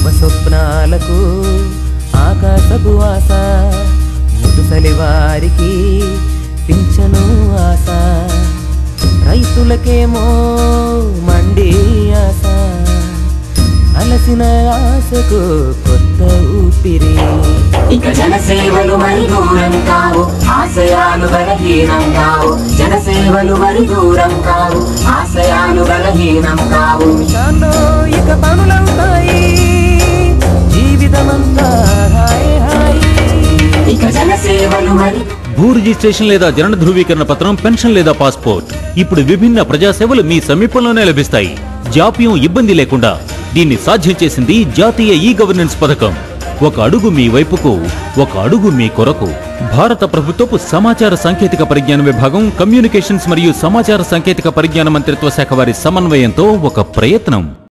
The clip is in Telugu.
యువ స్వప్నాలకు ఆకాశపు ఆశ ముదుసలి వారికి పింఛను ఆశ రైతులకేమో మండి ఆశ అలసిన ఆశకు కొత్త ఊపిరి ఇక జనసేవలు మరి దూరం కావు ఆశయాలు బలహీనం కావు జనసేవలు మరి దూరం కావు ఆశయాలు బలహీనం కావు షాలో ఇక పనులవుతాయి జీవితమంతా హాయ్ హాయ్ ఇక జనసేవలు మరి భూ రిజిస్ట్రేషన్ లేదా జనన ధృవీకరణ పత్రం పెన్షన్ లేదా పాస్పోర్ట్ ఇప్పుడు విభిన్న ప్రజాసేవలు మీ సమీపంలోనే లభిస్తాయి జాప్యం ఇబ్బంది లేకుండా దీన్ని సాధ్యం చేసింది జాతీయ ఈ గవర్నెన్స్ పథకం ఒక అడుగు మీ వైపుకు ఒక అడుగు మీ కొరకు భారత ప్రభుత్వపు సమాచార సాంకేతిక పరిజ్ఞాన విభాగం కమ్యూనికేషన్స్ మరియు సమాచార సాంకేతిక పరిజ్ఞాన మంత్రిత్వ శాఖ వారి సమన్వయంతో ఒక ప్రయత్నం